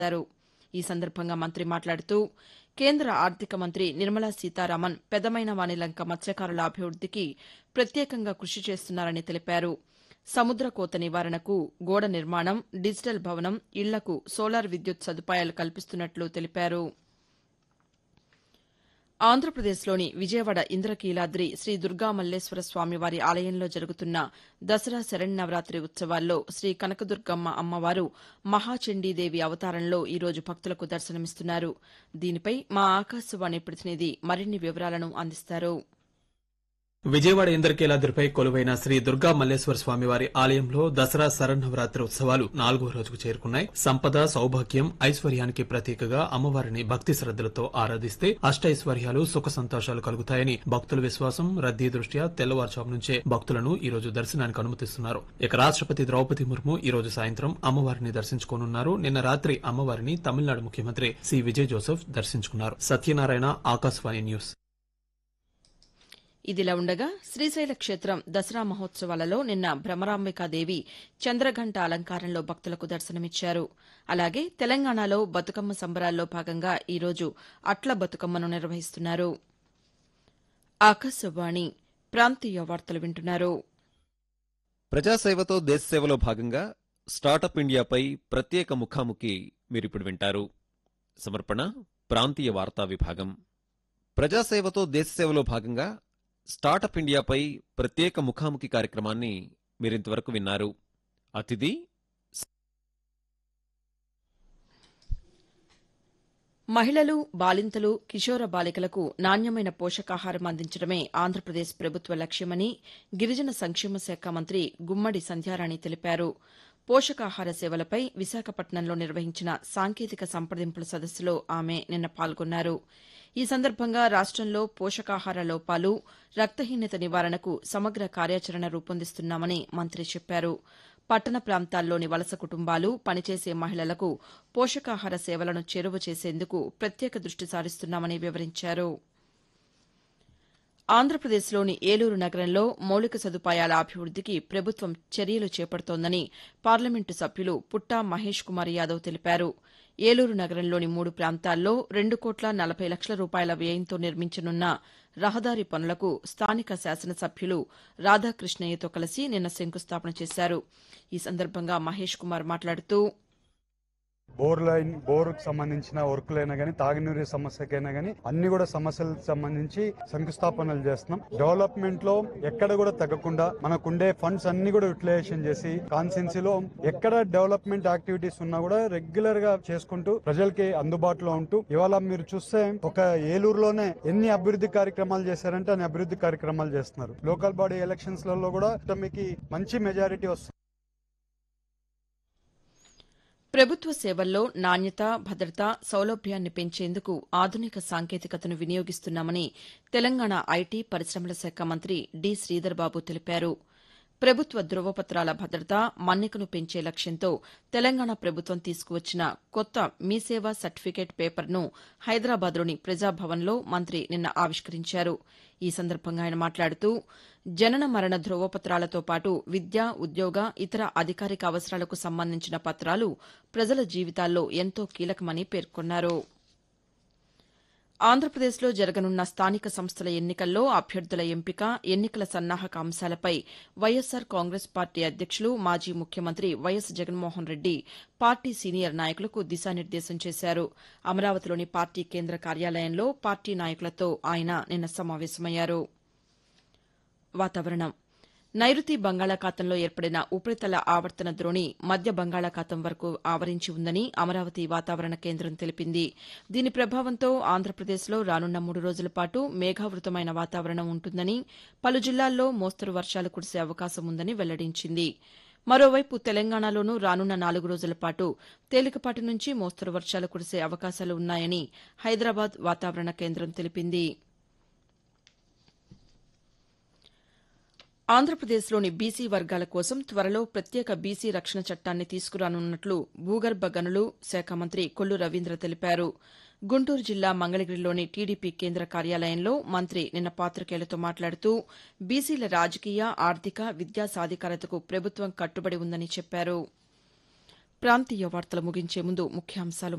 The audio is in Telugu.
చేశారు ఈ సందర్భంగా మంత్రి మాట్లాడుతూ కేంద్ర ఆర్థిక మంత్రి నిర్మలా సీతారామన్ పెదమైన వానిలంక మత్స్యకారుల అభివృద్దికి ప్రత్యేకంగా కృషి చేస్తున్నారని తెలిపారు సముద్ర కోత నివారణకు గోడ నిర్మాణం డిజిటల్ భవనం ఇళ్లకు సోలార్ విద్యుత్ సదుపాయాలు కల్పిస్తున్నట్లు తెలిపారు ఆంధ్రప్రదేశ్లోని విజయవాడ ఇంద్రకీలాద్రి శ్రీ దుర్గా మల్లేశ్వర స్వామివారి ఆలయంలో జరుగుతున్న దసరా శరన్నవరాత్రి ఉత్సవాల్లో శ్రీ కనకదుర్గమ్మ అమ్మవారు మహాచండీదేవి అవతారంలో ఈరోజు భక్తులకు దర్శనమిస్తున్నారు దీనిపై మా ఆకాశవాణి ప్రతినిధి మరిన్ని వివరాలను అందిస్తారు విజయవాడ ఇంద్రకీలాద్రిపై కొలువైన శ్రీ దుర్గా మల్లేశ్వర స్వామివారి ఆలయంలో దసరా శరన్నవరాత్రి ఉత్సవాలు నాలుగో రోజుకు చేరుకున్నాయి సంపద సౌభాగ్యం ఐశ్వర్యానికి ప్రతీకగా అమ్మవారిని భక్తి శ్రద్దలతో ఆరాధిస్తే అష్టైశ్వర్యాలు సుఖ సంతోషాలు కలుగుతాయని భక్తుల విశ్వాసం రద్దీ దృష్ట్యా తెల్లవారుజాము నుంచే భక్తులను ఈ రోజు దర్శనానికి అనుమతిస్తున్నారు ఇక రాష్ట్రపతి ద్రౌపది ముర్ము ఈ రోజు సాయంత్రం అమ్మవారిని దర్శించుకోనున్నారు నిన్న రాత్రి అమ్మవారిని తమిళనాడు ముఖ్యమంత్రి సి విజయ్ జోసెఫ్ దర్శించుకున్నారు సత్యనారాయణ ఆకాశవాణి న్యూస్ ఇదిలా ఉండగా శ్రీశైల క్షేత్రం దసరా మహోత్సవాలలో నిన్న భ్రమరాంబికాదేవి చంద్రఘంట అలంకారంలో భక్తులకు దర్శనమిచ్చారు అలాగే తెలంగాణలో బతుకమ్మ సంబరాల్లో భాగంగా ఈరోజు అట్ల బతుకమ్మను నిర్వహిస్తున్నారు ఆకాశవాణి ప్రాంతీయ వార్తలు వింటున్నారు ప్రజాసేవతో దేశసేవలో భాగంగా స్టార్టప్ ఇండియాపై ప్రత్యేక ముఖాముఖి మీరిప్పుడు వింటారు సమర్పణ ప్రాంతీయ వార్తా విభాగం ప్రజాసేవతో దేశసేవలో భాగంగా స్టార్టప్ ఇండియాపై ప్రత్యేక ముఖాముఖి కార్యక్రమాన్ని మీరింతవరకు విన్నారు అతిథి మహిళలు బాలింతలు కిషోర బాలికలకు నాణ్యమైన పోషకాహారం అందించడమే ఆంధ్రప్రదేశ్ ప్రభుత్వ లక్ష్యమని గిరిజన సంక్షేమ శాఖ మంత్రి గుమ్మడి సంధ్యారాణి తెలిపారు పోషకాహార సేవలపై విశాఖపట్నంలో నిర్వహించిన సాంకేతిక సంప్రదింపుల సదస్సులో ఆమె నిన్న పాల్గొన్నారు ఈ సందర్భంగా రాష్టంలో పోషకాహార లోపాలు రక్తహీనత నివారణకు సమగ్ర కార్యాచరణ రూపొందిస్తున్నామని మంత్రి చెప్పారు పట్టణ ప్రాంతాల్లోని వలస కుటుంబాలు పనిచేసే మహిళలకు పోషకాహార సేవలను చేరువ చేసేందుకు ప్రత్యేక దృష్టి సారిస్తున్నామని వివరించారు ఆంధ్రప్రదేశ్లోని ఏలూరు నగరంలో మౌలిక సదుపాయాల అభివృద్దికి ప్రభుత్వం చర్యలు చేపడుతోందని పార్లమెంటు సభ్యులు పుట్టా మహేష్ కుమార్ యాదవ్ తెలిపారు ఏలూరు నగరంలోని మూడు ప్రాంతాల్లో రెండు కోట్ల నలభై లక్షల రూపాయల వ్యయంతో నిర్మించనున్న రహదారి పనులకు స్థానిక శాసనసభ్యులు రాధాకృష్ణయ్యతో కలిసి నిన్న శంకుస్థాపన చేశారు ఈ సందర్భంగా మహేష్ కుమార్ మాట్లాడుతూ బోర్ లైన్ బోర్ సంబంధించిన వర్కులైనా కానీ తాగునీరు సమస్యకైనా కానీ అన్ని కూడా సమస్యలకు సంబంధించి శంకుస్థాపనలు చేస్తున్నాం డెవలప్మెంట్ లో ఎక్కడ కూడా తగ్గకుండా మనకుండే ఫండ్స్ అన్ని కూడా యూటిలైజేషన్ చేసి కాన్సెన్సీలో ఎక్కడ డెవలప్మెంట్ యాక్టివిటీస్ ఉన్నా కూడా రెగ్యులర్ గా చేసుకుంటూ ప్రజలకి అందుబాటులో ఉంటూ ఇవాళ మీరు చూస్తే ఒక ఏలూరులోనే ఎన్ని అభివృద్ధి కార్యక్రమాలు చేశారంటే అన్ని అభివృద్ధి కార్యక్రమాలు చేస్తున్నారు లోకల్ బాడీ ఎలక్షన్స్ లలో కూడా మీకు మంచి మెజారిటీ వస్తుంది ప్రభుత్వ సేవల్లో నాణ్యత భద్రత సౌలభ్యాన్ని పెంచేందుకు ఆధునిక సాంకేతికతను వినియోగిస్తున్నామని తెలంగాణ ఐటీ పరిశ్రమల శాఖ మంత్రి డి శ్రీధర్బాబు తెలిపారు ప్రభుత్వ ధృవపత్రాల భద్రత మన్నికను పెంచే లక్ష్యంతో తెలంగాణ ప్రభుత్వం తీసుకువచ్చిన కొత్త మీసేవా సర్టిఫికేట్ పేపర్ను హైదరాబాద్లోని ప్రజాభవన్లో మంత్రి నిన్న ఆవిష్కరించారు ఈ సందర్భంగా ఆయన మాట్లాడుతూ జనన మరణ ధృవపత్రాలతో పాటు విద్య ఉద్యోగ ఇతర అధికారిక అవసరాలకు సంబంధించిన పత్రాలు ప్రజల జీవితాల్లో ఎంతో కీలకమని పేర్కొన్నారు ఆంధ్రప్రదేశ్లో జరగనున్న స్థానిక సంస్థల ఎన్నికల్లో అభ్యర్థుల ఎంపిక ఎన్నికల సన్నాహక అంశాలపై వైఎస్సార్ కాంగ్రెస్ పార్టీ అధ్యక్షులు మాజీ ముఖ్యమంత్రి YS Jaganmohan Reddy party senior నాయకులకు దిశానిర్దేశం చేశారు అమరావతిలోని పార్టీ కేంద్ర కార్యాలయంలో పార్టీ నాయకులతో ఆయన నిన్న సమావేశమయ్యారు వాతావరణం నైరుతి బంగాళాఖాతంలో ఏర్పడిన ఉపరితల ఆవర్తన ద్రోణి మధ్య బంగాళాఖాతం వరకు ఆవరించి ఉందని అమరావతి వాతావరణ కేంద్రం తెలిపింది దీని ప్రభావంతో ఆంధ్రప్రదేశ్లో రానున్న మూడు రోజుల పాటు మేఘావృతమైన వాతావరణం ఉంటుందని పలు జిల్లాల్లో మోస్తరు వర్షాలు కురిసే అవకాశం ఉందని వెల్లడించింది మరోవైపు తెలంగాణలోనూ రానున్న నాలుగు రోజుల పాటు తేలికపాటి నుంచి మోస్తరు వర్షాలు కురిసే అవకాశాలు ఉన్నాయని హైదరాబాద్ వాతావరణ కేంద్రం తెలిపింది ఆంధ్రప్రదేశ్లోని బీసీ వర్గాల కోసం త్వరలో ప్రత్యేక బీసీ రక్షణ చట్టాన్ని తీసుకురానున్నట్లు భూగర్భ గనులు శాఖ మంత్రి కొల్లు రవీంద్ర తెలిపారు గుంటూరు జిల్లా మంగళగిరిలోని టీడీపీ కేంద్ర కార్యాలయంలో మంత్రి నిన్న పాతికేయులతో మాట్లాడుతూ బీసీల రాజకీయ ఆర్థిక విద్యా సాధికారతకు ప్రభుత్వం కట్టుబడి ఉందని చెప్పారు ప్రాంతీయ వార్తలు ముగించే ముందు ముఖ్యాంశాలు